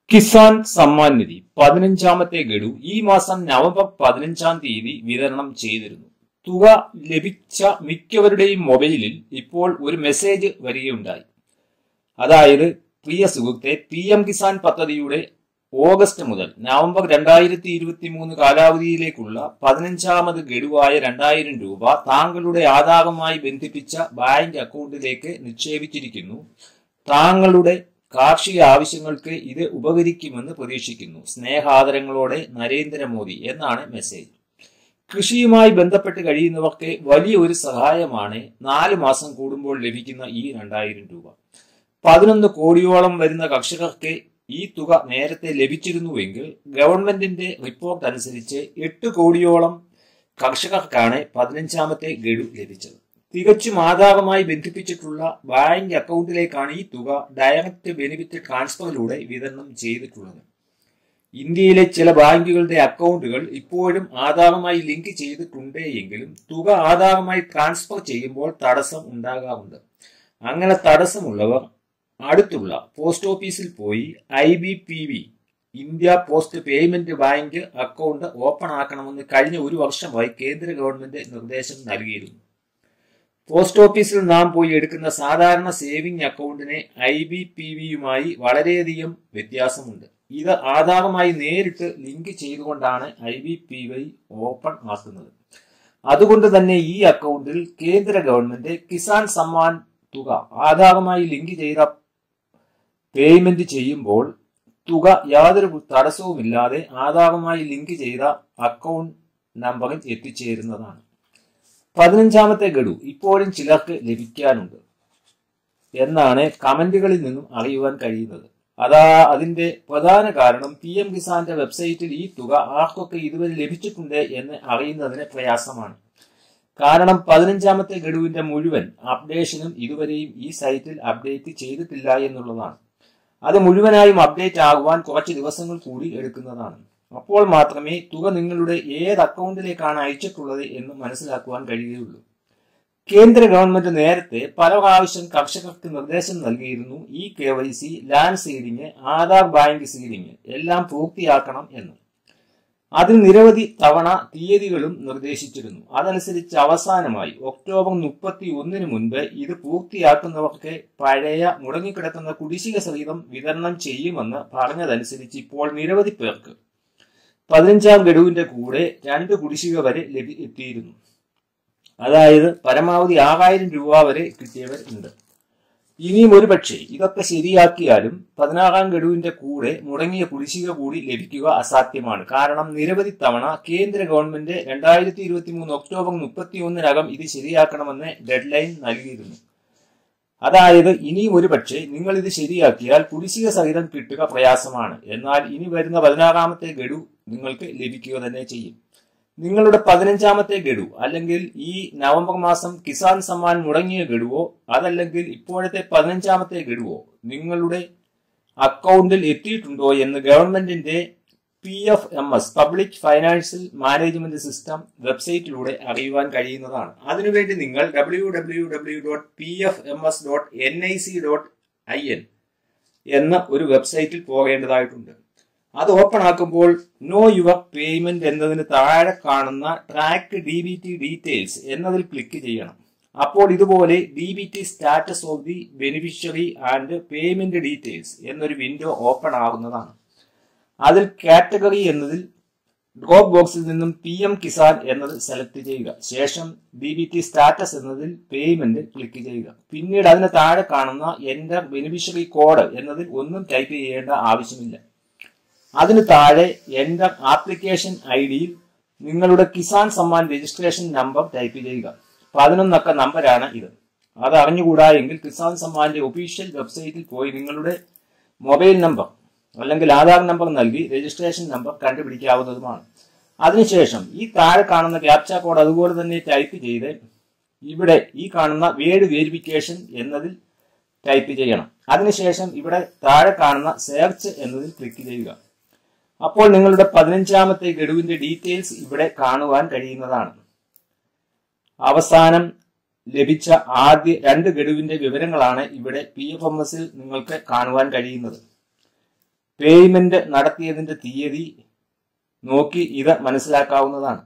കിസാൻ സമ്മാൻ നിധി പതിനഞ്ചാമത്തെ ഗഡു ഈ മാസം നവംബർ പതിനഞ്ചാം തീയതി വിതരണം ചെയ്തിരുന്നു തുക ലഭിച്ച മിക്കവരുടെയും മൊബൈലിൽ ഇപ്പോൾ ഒരു മെസ്സേജ് വരികയുണ്ടായി അതായത് പ്രിയ സുഹൃത്തെ പി എം കിസാൻ പദ്ധതിയുടെ ഓഗസ്റ്റ് മുതൽ നവംബർ രണ്ടായിരത്തി ഇരുപത്തി മൂന്ന് കാലാവധിയിലേക്കുള്ള പതിനഞ്ചാമത് ഗഡുവായ രണ്ടായിരം രൂപ താങ്കളുടെ ആധാറുമായി ബന്ധിപ്പിച്ച ബാങ്ക് അക്കൗണ്ടിലേക്ക് നിക്ഷേപിച്ചിരിക്കുന്നു താങ്കളുടെ കാർഷിക ആവശ്യങ്ങൾക്ക് ഇത് ഉപകരിക്കുമെന്ന് പ്രതീക്ഷിക്കുന്നു സ്നേഹാദരങ്ങളോടെ നരേന്ദ്രമോദി എന്നാണ് മെസ്സേജ് കൃഷിയുമായി ബന്ധപ്പെട്ട് കഴിയുന്നവർക്ക് വലിയ ഒരു സഹായമാണ് നാല് മാസം കൂടുമ്പോൾ ലഭിക്കുന്ന ഈ രണ്ടായിരം രൂപ പതിനൊന്ന് കോടിയോളം വരുന്ന കർഷകർക്ക് ഈ തുക നേരത്തെ ലഭിച്ചിരുന്നുവെങ്കിൽ ഗവൺമെന്റിന്റെ റിപ്പോർട്ട് അനുസരിച്ച് എട്ട് കോടിയോളം കർഷകർക്കാണ് പതിനഞ്ചാമത്തെ ഗഡു ലഭിച്ചത് തികച്ചും ആധാറുമായി ബന്ധിപ്പിച്ചിട്ടുള്ള ബാങ്ക് അക്കൗണ്ടിലേക്കാണ് ഈ തുക ഡയറക്റ്റ് ബെനിഫിറ്റ് ട്രാൻസ്ഫറിലൂടെ വിതരണം ചെയ്തിട്ടുള്ളത് ഇന്ത്യയിലെ ചില ബാങ്കുകളുടെ അക്കൗണ്ടുകൾ ഇപ്പോഴും ആധാറുമായി ലിങ്ക് ചെയ്തിട്ടുണ്ട് എങ്കിലും തുക ആധാറുമായി ട്രാൻസ്ഫർ ചെയ്യുമ്പോൾ തടസ്സം ഉണ്ടാകാറുണ്ട് അങ്ങനെ തടസ്സമുള്ളവർ അടുത്തുള്ള പോസ്റ്റ് ഓഫീസിൽ പോയി I B P V India post payment bank account open ആക്കണമെന്ന് കഴിഞ്ഞ ഒരു വർഷമായി കേന്ദ്ര ഗവൺമെന്റ് നിർദ്ദേശം നൽകിയിരുന്നു പോസ്റ്റ് ഓഫീസിൽ നാം പോയി എടുക്കുന്ന സാധാരണ സേവിംഗ് അക്കൗണ്ടിനെ ഐ ബി പി വിയുമായി വളരെയധികം വ്യത്യാസമുണ്ട് ഇത് ആധാറുമായി നേരിട്ട് ലിങ്ക് ചെയ്തുകൊണ്ടാണ് I B P Y open ആക്കുന്നത് അതുകൊണ്ട് തന്നെ ഈ അക്കൗണ്ടിൽ കേന്ദ്ര ഗവൺമെന്റ് കിസാൻ സമ്മാൻ തുക ആധാറുമായി ലിങ്ക് ചെയ്ത പേയ്മെന്റ് ചെയ്യുമ്പോൾ തുക യാതൊരു തടസ്സവുമില്ലാതെ ആധാറുമായി ലിങ്ക് ചെയ്ത അക്കൗണ്ട് നമ്പറിൽ എത്തിച്ചേരുന്നതാണ് പതിനഞ്ചാമത്തെ ഗഡു ഇപ്പോഴും ചിലർക്ക് ലഭിക്കാനുണ്ട് എന്നാണ് കമന്റുകളിൽ നിന്നും അറിയുവാൻ കഴിയുന്നത് അതാ അതിന്റെ പ്രധാന കാരണം പി എം കിസാന്റെ വെബ്സൈറ്റിൽ ഈ തുക ആർക്കൊക്കെ ഇതുവരെ ലഭിച്ചിട്ടുണ്ട് എന്ന് അറിയുന്നതിന് പ്രയാസമാണ് കാരണം പതിനഞ്ചാമത്തെ ഗഡുവിന്റെ മുഴുവൻ അപ്ഡേഷനും ഇതുവരെയും ഈ സൈറ്റിൽ അപ്ഡേറ്റ് ചെയ്തിട്ടില്ല എന്നുള്ളതാണ് അത് മുഴുവനായും അപ്ഡേറ്റ് ആകുവാൻ കുറച്ച് ദിവസങ്ങൾ കൂടി എടുക്കുന്നതാണ് അപ്പോൾ മാത്രമേ തുക നിങ്ങളുടെ ഏത് അക്കൗണ്ടിലേക്കാണ് അയച്ചിട്ടുള്ളത് എന്ന് മനസ്സിലാക്കുവാൻ കഴിയുകയുള്ളൂ കേന്ദ്ര ഗവൺമെന്റ് നേരത്തെ പല പ്രാവശ്യം കർഷകർക്ക് നിർദ്ദേശം നൽകിയിരുന്നു e K Y C land seeding Aadhaar bank seeding എല്ലാം പൂർത്തിയാക്കണം എന്ന് അതിൽ നിരവധി തവണ തീയതികളും നിർദ്ദേശിച്ചിരുന്നു അതനുസരിച്ച് അവസാനമായി ഒക്ടോബർ മുപ്പത്തി ഒന്നിന് മുൻപ് ഇത് പൂർത്തിയാക്കുന്നവർക്ക് പഴയ മുടങ്ങിക്കിടക്കുന്ന കുടിശ്ശിക സഹിതം വിതരണം ചെയ്യുമെന്ന് പറഞ്ഞതനുസരിച്ച് ഇപ്പോൾ നിരവധി പേർക്ക് പതിനഞ്ചാം ഗഡുവിന്റെ കൂടെ രണ്ട് കുടിശ്ശിക വരെ ലഭി എത്തിയിരുന്നു അതായത് പരമാവധി ആറായിരം രൂപ വരെ കിട്ടിയവർ ഉണ്ട് ഇനിയും ഒരു പക്ഷേ ഇതൊക്കെ ശരിയാക്കിയാലും പതിനാറാം ഗഡുവിന്റെ കൂടെ മുടങ്ങിയ കുടിശ്ശിക കൂടി ലഭിക്കുക അസാധ്യമാണ് കാരണം നിരവധി തവണ കേന്ദ്ര ഗവൺമെന്റ് രണ്ടായിരത്തി ഇരുപത്തി മൂന്ന് ഒക്ടോബർ മുപ്പത്തി ഒന്നിനകം ഇത് ശരിയാക്കണമെന്ന് ഡെഡ് ലൈൻ നൽകിയിരുന്നു അതായത് ഇനിയും ഒരു പക്ഷേ നിങ്ങൾ ഇത് ശരിയാക്കിയാൽ കുടിശ്ശിക സഹിതം കിട്ടുക പ്രയാസമാണ് എന്നാൽ ഇനി വരുന്ന പതിനാറാമത്തെ ഗഡു നിങ്ങൾക്ക് ലഭിക്കുക തന്നെ ചെയ്യും നിങ്ങളുടെ പതിനഞ്ചാമത്തെ ഗഡു അല്ലെങ്കിൽ ഈ നവംബർ മാസം കിസാൻ സമ്മാൻ മുടങ്ങിയ ഗഡുവോ അതല്ലെങ്കിൽ ഇപ്പോഴത്തെ പതിനഞ്ചാമത്തെ ഗഡുവോ നിങ്ങളുടെ അക്കൗണ്ടിൽ എത്തിയിട്ടുണ്ടോ എന്ന് ഗവൺമെന്റിന്റെ P F M S public financial management system വെബ്സൈറ്റിലൂടെ അറിയുവാൻ കഴിയുന്നതാണ് അതിനുവേണ്ടി നിങ്ങൾ W W W dot P F M S dot N I C dot I N എന്ന ഒരു വെബ്സൈറ്റിൽ പോകേണ്ടതായിട്ടുണ്ട് അത് ഓപ്പൺ ആക്കുമ്പോൾ നോ യുവർ പേയ്മെന്റ് എന്നതിന് താഴെ കാണുന്ന track D B T details എന്നതിൽ ക്ലിക്ക് ചെയ്യണം അപ്പോൾ ഇതുപോലെ D B T status of the beneficiary and payment details എന്നൊരു വിൻഡോ ഓപ്പൺ ആകുന്നതാണ് അതിൽ കാറ്റഗറി എന്നതിൽ ഡ്രോപ്പ് ബോക്സിൽ നിന്നും പി എം കിസാൻ എന്നത് സെലക്ട് ചെയ്യുക ശേഷം ഡി ബി ടി സ്റ്റാറ്റസ് എന്നതിൽ പേയ്മെന്റ് ക്ലിക്ക് ചെയ്യുക പിന്നീട് അതിന് താഴെ കാണുന്ന എന്റെ ബെനിഫിഷ്യറി കോഡ് എന്നതിൽ ഒന്നും ടൈപ്പ് ചെയ്യേണ്ട ആവശ്യമില്ല അതിന് താഴെ എന്റെ ആപ്ലിക്കേഷൻ ഐ ഡിയിൽ നിങ്ങളുടെ Kisan Samman registration number type ചെയ്യുക പതിനൊന്നക്ക നമ്പരാണ് ഇത് അത് അറിഞ്ഞുകൂടാ എങ്കിൽ കിസാൻ സമ്മാന്റെ ഒഫീഷ്യൽ വെബ്സൈറ്റിൽ പോയി നിങ്ങളുടെ മൊബൈൽ നമ്പർ അല്ലെങ്കിൽ ആധാർ നമ്പർ നൽകി രജിസ്ട്രേഷൻ നമ്പർ കണ്ടുപിടിക്കാവുന്നതുമാണ് അതിനുശേഷം ഈ താഴെ കാണുന്ന ക്യാപ്ച കോഡ് അതുപോലെ തന്നെ ടൈപ്പ് ചെയ്ത് ഇവിടെ ഈ കാണുന്ന വേഡ് വേരിഫിക്കേഷൻ എന്നതിൽ ടൈപ്പ് ചെയ്യണം അതിനുശേഷം ഇവിടെ താഴെ കാണുന്ന സെർച്ച് എന്നതിൽ ക്ലിക്ക് ചെയ്യുക അപ്പോൾ നിങ്ങളുടെ പതിനഞ്ചാമത്തെ ഗഡുവിന്റെ ഡീറ്റെയിൽസ് ഇവിടെ കാണുവാൻ കഴിയുന്നതാണ് അവസാനം ലഭിച്ച ആദ്യ രണ്ട് ഗഡുവിന്റെ വിവരങ്ങളാണ് ഇവിടെ പി എഫ് എം എസിൽ നിങ്ങൾക്ക് കാണുവാൻ കഴിയുന്നത് പേയ്മെന്റ് നടത്തിയതിന്റെ തീയതി നോക്കി ഇത് മനസ്സിലാക്കാവുന്നതാണ്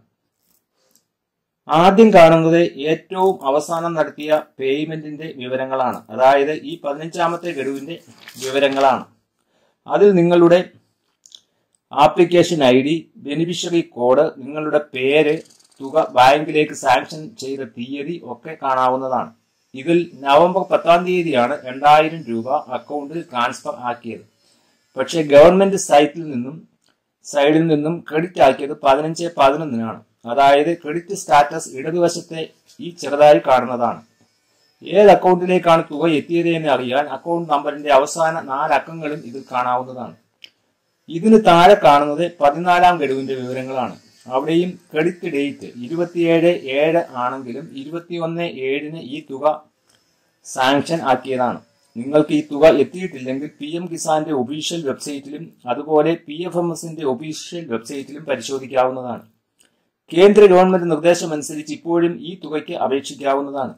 ആദ്യം കാണുന്നത് ഏറ്റവും അവസാനം നടത്തിയ പേയ്മെന്റിന്റെ വിവരങ്ങളാണ് അതായത് ഈ പതിനഞ്ചാമത്തെ ഗഡുവിന്റെ വിവരങ്ങളാണ് അതിൽ നിങ്ങളുടെ application I D beneficiary code നിങ്ങളുടെ പേര് തുക ബാങ്കിലേക്ക് സാങ്ഷൻ ചെയ്ത തീയതി ഒക്കെ കാണാവുന്നതാണ് ഇതിൽ നവംബർ പത്താം തീയതിയാണ് രണ്ടായിരം രൂപ അക്കൗണ്ടിൽ ട്രാൻസ്ഫർ ആക്കിയത് പക്ഷേ ഗവൺമെന്റ് സൈറ്റിൽ നിന്നും സൈഡിൽ നിന്നും ക്രെഡിറ്റ് ആക്കിയത് പതിനഞ്ച് പതിനൊന്നിനാണ് അതായത് ക്രെഡിറ്റ് സ്റ്റാറ്റസ് ഇടതുവശത്തെ ഈ ചെറുതായി കാണുന്നതാണ് ഏത് അക്കൗണ്ടിലേക്കാണ് തുക എത്തിയത് എന്ന് അറിയാൻ അക്കൗണ്ട് നമ്പറിന്റെ അവസാന നാല് അക്കങ്ങളും ഇതിൽ കാണാവുന്നതാണ് ഇതിന് താഴെ കാണുന്നത് പതിനാലാം ഗഡുവിന്റെ വിവരങ്ങളാണ് അവിടെയും ക്രെഡിറ്റ് ഡേറ്റ് ഇരുപത്തിയേഴ് ഏഴ് ആണെങ്കിലും ഇരുപത്തിയൊന്ന് ഏഴിന് ഈ തുക സാങ്ഷൻ ആക്കിയതാണ് നിങ്ങൾക്ക് ഈ തുക എത്തിയിട്ടില്ലെങ്കിൽ പി എം കിസാന്റെ ഒഫീഷ്യൽ വെബ്സൈറ്റിലും അതുപോലെ പി എഫ് എം എസിന്റെ ഒഫീഷ്യൽ വെബ്സൈറ്റിലും പരിശോധിക്കാവുന്നതാണ് കേന്ദ്ര ഗവൺമെന്റ് നിർദ്ദേശമനുസരിച്ച് ഇപ്പോഴും ഈ തുകയ്ക്ക് അപേക്ഷിക്കാവുന്നതാണ്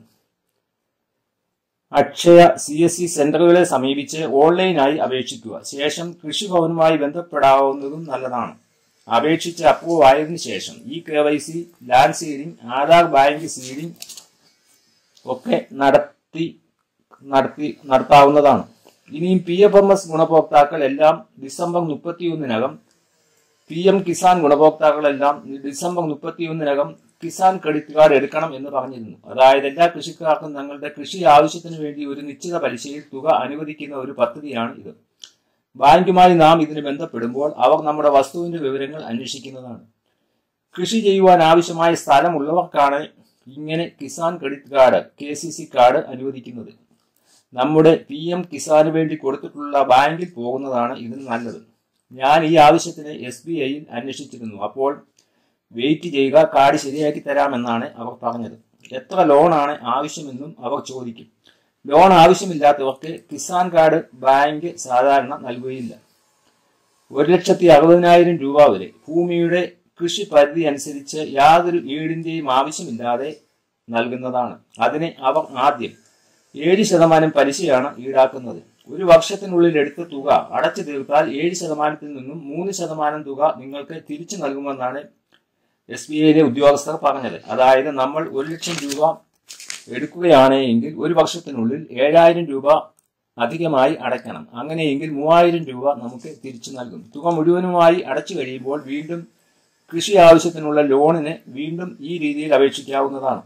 അക്ഷയ സി എസ് സി സെന്ററുകളെ സമീപിച്ച് ഓൺലൈനായി അപേക്ഷിക്കുക ശേഷം കൃഷിഭവനുമായി ബന്ധപ്പെടാവുന്നതും നല്ലതാണ് അപേക്ഷിച്ച് അപ്രൂവ് ആയതിനു ശേഷം e K Y C land seeding Aadhaar bank seeding ഒക്കെ നടത്തി നടത്തി നടത്താവുന്നതാണ് ഇനിയും പി എഫ് എം എസ് ഗുണഭോക്താക്കൾ എല്ലാം ഡിസംബർ മുപ്പത്തിയൊന്നിനകം പി എം കിസാൻ ഗുണഭോക്താക്കളെല്ലാം ഡിസംബർ മുപ്പത്തിയൊന്നിനകം കിസാൻ ക്രെഡിറ്റ് കാർഡ് എടുക്കണം എന്ന് പറഞ്ഞിരുന്നു അതായത് എല്ലാ കൃഷിക്കാർക്കും തങ്ങളുടെ കൃഷി ആവശ്യത്തിന് വേണ്ടി ഒരു നിശ്ചിത പലിശയിൽ തുക അനുവദിക്കുന്ന ഒരു പദ്ധതിയാണ് ഇത് ബാങ്കുമായി നാം ഇതിന് ബന്ധപ്പെടുമ്പോൾ അവർ നമ്മുടെ വസ്തുവിന്റെ വിവരങ്ങൾ അന്വേഷിക്കുന്നതാണ് കൃഷി ചെയ്യുവാൻ ആവശ്യമായ സ്ഥലമുള്ളവർക്കാണ് ഇങ്ങനെ Kisan credit card K C C card അനുവദിക്കുന്നത് നമ്മുടെ പി എം കിസാന് വേണ്ടി കൊടുത്തിട്ടുള്ള ബാങ്കിൽ പോകുന്നതാണ് ഇതിന് നല്ലത് ഞാൻ ഈ ആവശ്യത്തിന് എസ് ബി ഐയിൽ അന്വേഷിച്ചിരുന്നു അപ്പോൾ വെയിറ്റ് ചെയ്യുക കാർഡ് ശരിയാക്കി തരാമെന്നാണ് അവർ പറഞ്ഞത് എത്ര ലോണാണ് ആവശ്യമെന്നും അവർ ചോദിക്കും ലോൺ ആവശ്യമില്ലാത്തവർക്ക് കിസാൻ കാർഡ് ബാങ്ക് സാധാരണ നൽകുകയില്ല ഒരു ലക്ഷത്തി അറുപതിനായിരം രൂപ വരെ ഭൂമിയുടെ കൃഷി പരിധി അനുസരിച്ച് യാതൊരു ഈടിന്റെയും ആവശ്യമില്ലാതെ നൽകുന്നതാണ് അതിന് അവർ ആദ്യം ഏഴ് ശതമാനം പലിശയാണ് ഈടാക്കുന്നത് ഒരു വർഷത്തിനുള്ളിൽ എടുത്ത തുക അടച്ചു തീർത്താൽ ഏഴ് ശതമാനത്തിൽ നിന്നും മൂന്ന് ശതമാനം തുക നിങ്ങൾക്ക് തിരിച്ചു നൽകുമെന്നാണ് എസ് ബി ഐയിലെ ഉദ്യോഗസ്ഥർ പറഞ്ഞത് അതായത് നമ്മൾ ഒരു ലക്ഷം രൂപ എടുക്കുകയാണ് എങ്കിൽ ഒരു വർഷത്തിനുള്ളിൽ ഏഴായിരം രൂപ അധികമായി അടയ്ക്കണം അങ്ങനെയെങ്കിൽ മൂവായിരം രൂപ നമുക്ക് തിരിച്ചു നൽകും തുക മുഴുവനുമായി അടച്ചു കഴിയുമ്പോൾ വീണ്ടും കൃഷി ആവശ്യത്തിനുള്ള ലോണിന് വീണ്ടും ഈ രീതിയിൽ അപേക്ഷിക്കാവുന്നതാണ്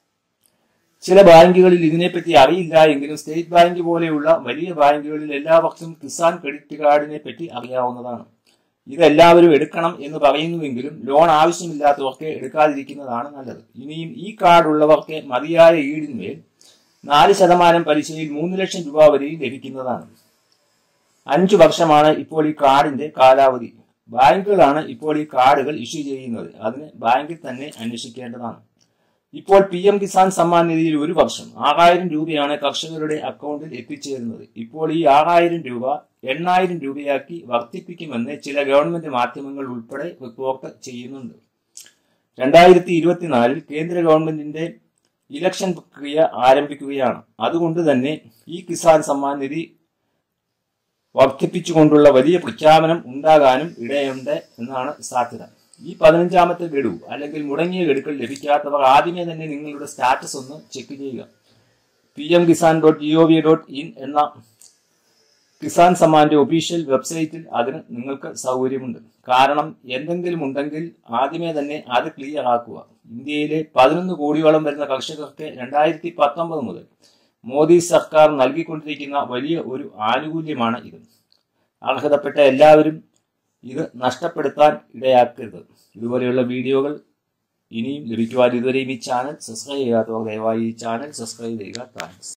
ചില ബാങ്കുകളിൽ ഇതിനെപ്പറ്റി അറിയില്ല എങ്കിലും സ്റ്റേറ്റ് ബാങ്ക് പോലെയുള്ള വലിയ ബാങ്കുകളിൽ എല്ലാവർക്കും കിസാൻ ക്രെഡിറ്റ് കാർഡിനെ പറ്റി അറിയാവുന്നതാണ് ഇതെല്ലാവരും എടുക്കണം എന്ന് പറയുന്നുവെങ്കിലും ലോൺ ആവശ്യമില്ലാത്തവർക്ക് എടുക്കാതിരിക്കുന്നതാണ് നല്ലത് ഇനിയും ഈ കാർഡ് ഉള്ളവർക്ക് മതിയായ ഈടിന്മേൽ നാല് ശതമാനം പലിശയിൽ മൂന്ന് ലക്ഷം രൂപ വരെയും ലഭിക്കുന്നതാണ് അഞ്ചു വർഷമാണ് ഇപ്പോൾ ഈ കാർഡിന്റെ കാലാവധി ബാങ്കുകളാണ് ഇപ്പോൾ ഈ കാർഡുകൾ ഇഷ്യൂ ചെയ്യുന്നത് അതിന് ബാങ്കിൽ തന്നെ അന്വേഷിക്കേണ്ടതാണ് ഇപ്പോൾ പി എം കിസാൻ സമ്മാൻ നിധിയിൽ ഒരു വർഷം ആറായിരം രൂപയാണ് കർഷകരുടെ അക്കൗണ്ടിൽ എത്തിച്ചേരുന്നത് ഇപ്പോൾ ഈ ആറായിരം രൂപ എണ്ണായിരം രൂപയാക്കി വർദ്ധിപ്പിക്കുമെന്ന് ചില ഗവൺമെന്റ് മാധ്യമങ്ങൾ ഉൾപ്പെടെ റിപ്പോർട്ട് ചെയ്യുന്നുണ്ട് രണ്ടായിരത്തി ഇരുപത്തിനാലിൽ കേന്ദ്ര ഗവൺമെന്റിന്റെ ഇലക്ഷൻ പ്രക്രിയ ആരംഭിക്കുകയാണ് അതുകൊണ്ട് തന്നെ ഈ കിസാൻ സമ്മാൻ നിധി വർദ്ധിപ്പിച്ചുകൊണ്ടുള്ള വലിയ പ്രഖ്യാപനം ഉണ്ടാകാനും ഇടയുണ്ട് എന്നാണ് സാധ്യത ഈ പതിനഞ്ചാമത്തെ ഗഡു അല്ലെങ്കിൽ മുടങ്ങിയ ഗഡുക്കൾ ലഭിക്കാത്തവർ ആദ്യമേ തന്നെ നിങ്ങളുടെ സ്റ്റാറ്റസ് ഒന്ന് ചെക്ക് ചെയ്യുക P M Kisan dot G O V dot in എന്ന കിസാൻ സമ്മാന്റെ ഒഫീഷ്യൽ വെബ്സൈറ്റിൽ അതിന് നിങ്ങൾക്ക് സൗകര്യമുണ്ട് കാരണം എന്തെങ്കിലും ഉണ്ടെങ്കിൽ ആദ്യമേ തന്നെ അത് ക്ലിയർ ആക്കുക ഇന്ത്യയിലെ പതിനൊന്ന് കോടിയോളം വരുന്ന കർഷകർക്ക് രണ്ടായിരത്തി പത്തൊമ്പത് മുതൽ മോദി സർക്കാർ നൽകിക്കൊണ്ടിരിക്കുന്ന വലിയ ഒരു ആനുകൂല്യമാണ് ഇത് അർഹതപ്പെട്ട എല്ലാവരും ഇത് നഷ്ടപ്പെടുത്താൻ ഇടയാക്കരുത് ഇതുപോലെയുള്ള വീഡിയോകൾ ഇനിയും ലഭിക്കുവാൻ ഇതുവരെയും ഈ ചാനൽ സബ്സ്ക്രൈബ് ചെയ്യാത്തവർ ദയവായി ഈ ചാനൽ സബ്സ്ക്രൈബ് ചെയ്യുക താങ്ക്സ്